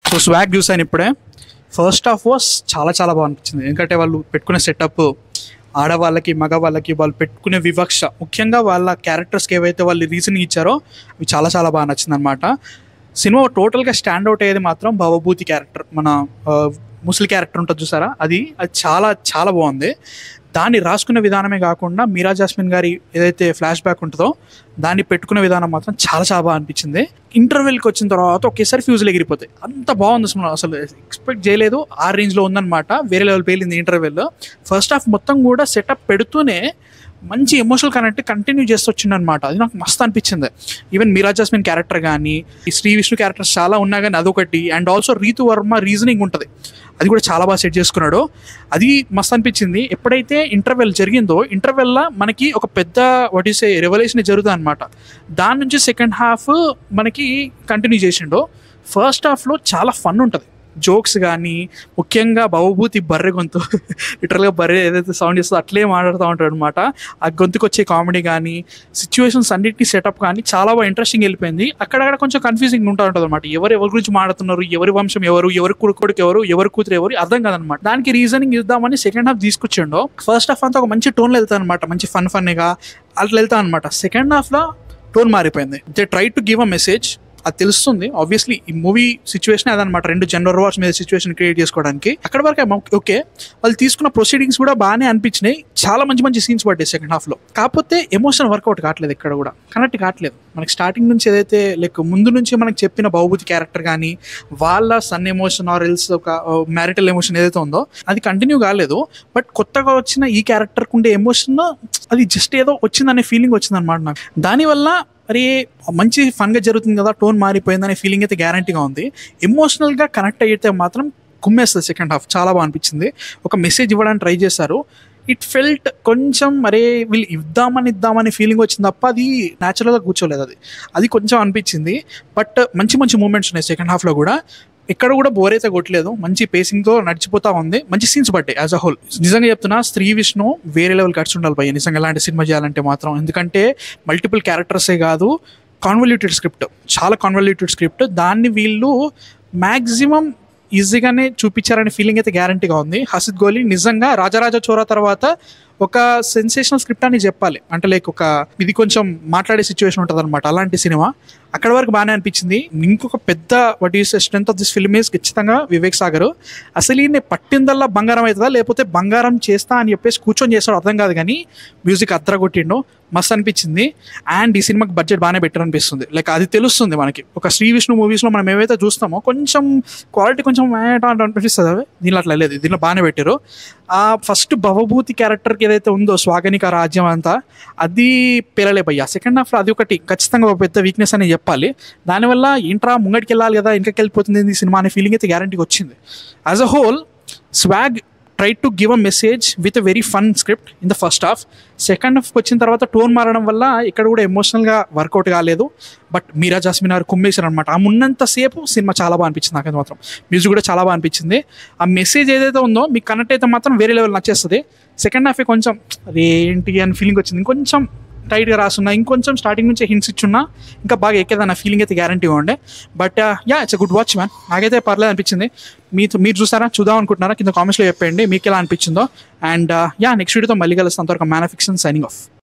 so swag చూసాను ఇప్పుడే first half was చాలా చాలా బాగా అనిపించింది ఎందుకంటే వాళ్ళు పెట్టుకునే సెటప్ ఆడవాళ్ళకి మగవాళ్ళకి వాళ్ళు పెట్టుకునే వివక్ష ముఖ్యంగా వాళ్ళ క్యారెక్టర్స్కి ఏవైతే వాళ్ళు రీజనింగ్ ఇచ్చారో అవి చాలా చాలా బాగా నచ్చింది అనమాట సినిమా టోటల్గా స్టాండ్ అవుట్ అయ్యేది మాత్రం భవభూతి క్యారెక్టర్ మన ఆ, ముసలి క్యారెక్టర్ ఉంటుంది చూసారా అది అది చాలా చాలా బాగుంది దాన్ని రాసుకునే విధానమే కాకుండా మీరా జాస్మిన్ గారి ఏదైతే ఫ్లాష్ బ్యాక్ ఉంటుందో దాన్ని పెట్టుకునే విధానం మాత్రం చాలా చాలా బాగా అనిపించింది ఇంటర్వెల్కి వచ్చిన తర్వాత ఒకేసారి ఫ్యూజులు ఎగిరిపోతాయి అంత బాగుంది అసలు అసలు ఎక్స్పెక్ట్ చేయలేదు ఆ రేంజ్లో ఉందన్నమాట వేరే లెవెల్ పేలింది ఇంటర్వెల్ ఫస్ట్ హాఫ్ మొత్తం కూడా సెటప్ పెడుతూనే మంచి ఎమోషనల్ కనెక్ట్ కంటిన్యూ చేస్తూ వచ్చిందనమాట అది నాకు మస్తు అనిపించింది ఈవెన్ మీరా జాస్మిన్ క్యారెక్టర్ కానీ ఈ శ్రీ విష్ణు క్యారెక్టర్స్ చాలా ఉన్నా కానీ అదొకటి and also Ritu Varma reasoning ఉంటుంది అది కూడా చాలా బాగా సెట్ చేసుకున్నాడు అది మస్తు అనిపించింది ఎప్పుడైతే ఇంటర్వెల్ జరిగిందో ఇంటర్వెల్లో మనకి ఒక పెద్ద వాట్ ఈస్ ఏ రెవల్యూషన్ జరుగుతుంది అనమాట దాని నుంచి సెకండ్ హాఫ్ మనకి కంటిన్యూ చేసిండో ఫస్ట్ హాఫ్లో చాలా ఫన్ ఉంటుంది జోక్స్ కానీ ముఖ్యంగా భవభూతి బర్రె గొంతు లిటరల్గా బర్రె ఏదైతే సౌండ్ చేస్తుందో అట్లే మాట్లాడుతూ ఉంటాడు అనమాట ఆ గొంతుకు వచ్చే కామెడీ కానీ సిచ్యువేషన్స్ అన్నిటిని సెటప్ కానీ చాలా బాగా ఇంట్రెస్టింగ్ వెళ్ళిపోయింది అక్కడక్కడ కొంచెం కన్ఫ్యూజింగ్ ఉంటా ఉంటుంది అనమాట ఎవరు ఎవరి గురించి మాట్లాడుతున్నారు ఎవరి వంశం ఎవరు ఎవరి కొడుకు ఎవరు ఎవరి కూతురు ఎవరు అర్థం కాదనమాట దానికి రీజనింగ్ ఇద్దామని సెకండ్ హాఫ్ తీసుకొచ్చిండో ఫస్ట్ హాఫ్ అంతా ఒక మంచి టోన్లో వెళ్తాను అనమాట మంచి ఫన్ ఫన్గా అట్లా వెళ్తా అనమాట సెకండ్ హాఫ్లో టోన్ మారిపోయింది they try to give a message అది తెలుస్తుంది ఆబ్వియస్లీ ఈ మూవీ సిచ్యువేషన్ అదనమాట రెండు జనరల్ వార్స్ మీద సిచ్యువేషన్ క్రియేట్ చేసుకోవడానికి అక్కడ వరకు ఓకే వాళ్ళు తీసుకున్న ప్రొసీడింగ్స్ కూడా బాగానే అనిపించినాయి చాలా మంచి మంచి సీన్స్ పడ్డాయి సెకండ్ హాఫ్ లో కాకపోతే ఎమోషన్ వర్కౌట్ కావట్లేదు ఇక్కడ కూడా కనెక్ట్ కావట్లేదు మనకి స్టార్టింగ్ నుంచి ఏదైతే లైక్ ముందు నుంచి మనకి చెప్పిన బహుభూతి క్యారెక్టర్ కానీ వాళ్ళ సన్ ఎమోషన్ ఆర్ ఎల్స్ ఒక మ్యారిటల్ ఎమోషన్ ఏదైతే ఉందో అది కంటిన్యూ కాలేదు బట్ కొత్తగా వచ్చిన ఈ క్యారెక్టర్కి ఉండే ఎమోషన్ అది జస్ట్ ఏదో వచ్చిందనే ఫీలింగ్ వచ్చింది అనమాట నాకు దానివల్ల అరే మంచి ఫన్గా జరుగుతుంది కదా టోన్ మారిపోయిందనే ఫీలింగ్ అయితే గ్యారంటీగా ఉంది ఎమోషనల్గా కనెక్ట్ అయితే మాత్రం కుమ్మేస్తుంది సెకండ్ హాఫ్ చాలా బాగా అనిపించింది ఒక మెసేజ్ ఇవ్వడానికి ట్రై చేశారు ఇట్ ఫెల్ట్ కొంచెం మరే వీళ్ళు ఇద్దామని ఇద్దామని ఫీలింగ్ వచ్చింది తప్ప అది న్యాచురల్గా కూర్చోలేదు అది అది కొంచెం అనిపించింది బట్ మంచి మంచి మూమెంట్స్ ఉన్నాయి సెకండ్ హాఫ్లో కూడా ఎక్కడ కూడా బోర్ అయితే కొట్టలేదు మంచి పేసింగ్తో నడిచిపోతా ఉంది మంచి సీన్స్ పడ్డాయి యాజ్ అ హోల్ నిజంగా చెప్తున్నా స్త్రీ విష్ణు వేరే లెవెల్ ఖర్చు ఉండాలి భయ్య నిజంగా ఇలాంటి సినిమా చేయాలంటే మాత్రం ఎందుకంటే మల్టిపుల్ క్యారెక్టర్సే కాదు కాన్వల్యూటెడ్ స్క్రిప్ట్ చాలా కాన్వల్యూటెడ్ స్క్రిప్ట్ దాన్ని వీళ్ళు మ్యాక్సిమం ఈజీగానే చూపించారనే ఫీలింగ్ అయితే గ్యారంటీగా ఉంది హసిద్ గోలీ నిజంగా రాజరాజ చోరా తర్వాత ఒక సెన్సేషనల్ స్క్రిప్ట్ అని చెప్పాలి అంటే లైక్ ఒక ఇది కొంచెం మాట్లాడే సిచ్యువేషన్ ఉంటుంది అనమాట అలాంటి సినిమా అక్కడ వరకు బాగానే అనిపించింది ఇంకొక పెద్ద what is strength of this film is ఖచ్చితంగా వివేక్ సాగర్ అసలు ఈయన పట్టిందల్లా బంగారం అవుతుందా లేకపోతే బంగారం చేస్తా అని చెప్పేసి కూర్చొని చేస్తాడు అర్థం కాదు కానీ మ్యూజిక్ అద్దర కొట్టిండు మస్తు అనిపించింది అండ్ ఈ సినిమాకి బడ్జెట్ బాగానే పెట్టారు అనిపిస్తుంది లైక్ అది తెలుస్తుంది మనకి ఒక శ్రీ విష్ణు మూవీస్లో మనం ఏవైతే చూస్తామో కొంచెం క్వాలిటీ కొంచెం ఏటా అంటే అనిపిస్తుంది అవి దీనిలో అట్లా లేదు దీనిలో బాగానే పెట్టారు ఆ ఫస్ట్ భవభూతి క్యారెక్టర్కి ఏదైతే ఉందో స్వాగనిక రాజ్యం అంతా అది పేరలే భయ్యా సెకండ్ హాఫ్లో అది ఒకటి ఖచ్చితంగా ఒక పెద్ద వీక్నెస్ అని చెప్పాలి దానివల్ల ఏంట్రా ముంగడికి వెళ్ళాలి కదా ఇంకకి వెళ్ళిపోతుంది ఈ సినిమా అనే ఫీలింగ్ అయితే గ్యారంటీకి వచ్చింది as a whole swag try to give a message with a very fun script in the first half second హాఫ్కి వచ్చిన తర్వాత టోన్ మారడం వల్ల ఇక్కడ కూడా ఎమోషనల్గా వర్కౌట్ కాలేదు బట్ మీరా జాస్మిన్ గారు కుమ్మేశారు అనమాట ఆ ఉన్నంతసేపు సినిమా చాలా బాగా అనిపించింది నాకైతే మాత్రం మ్యూజిక్ కూడా చాలా బాగా అనిపించింది ఆ మెసేజ్ ఏదైతే ఉందో మీకు కనెక్ట్ అయితే మాత్రం వేరే లెవెల్ నచ్చేస్తుంది సెకండ్ హాఫ్ కొంచెం అది ఏంటి అని ఫీలింగ్ వచ్చింది ఇంకొంచెం టైట్గా రాసున్నా ఇంకొంచెం స్టార్టింగ్ నుంచి హింట్స్ ఇచ్చున్నా ఇంకా బాగా ఎక్కేదన్న ఫీలింగ్ అయితే గ్యారంటీగా ఉండే but ya it's good watch man నాకైతే పర్లేదు అనిపించింది మీతో మీరు చూసారా చూద్దాం అనుకుంటున్నారా కింద కామెంట్స్లో చెప్పండి మీకు ఎలా అనిపించిందో అండ్ యా నెక్స్ట్ వీడియోతో మళ్ళీ కలుస్తాం అంతవరకు మ్యాన్ ఫిక్షన్ సైనింగ్ ఆఫ్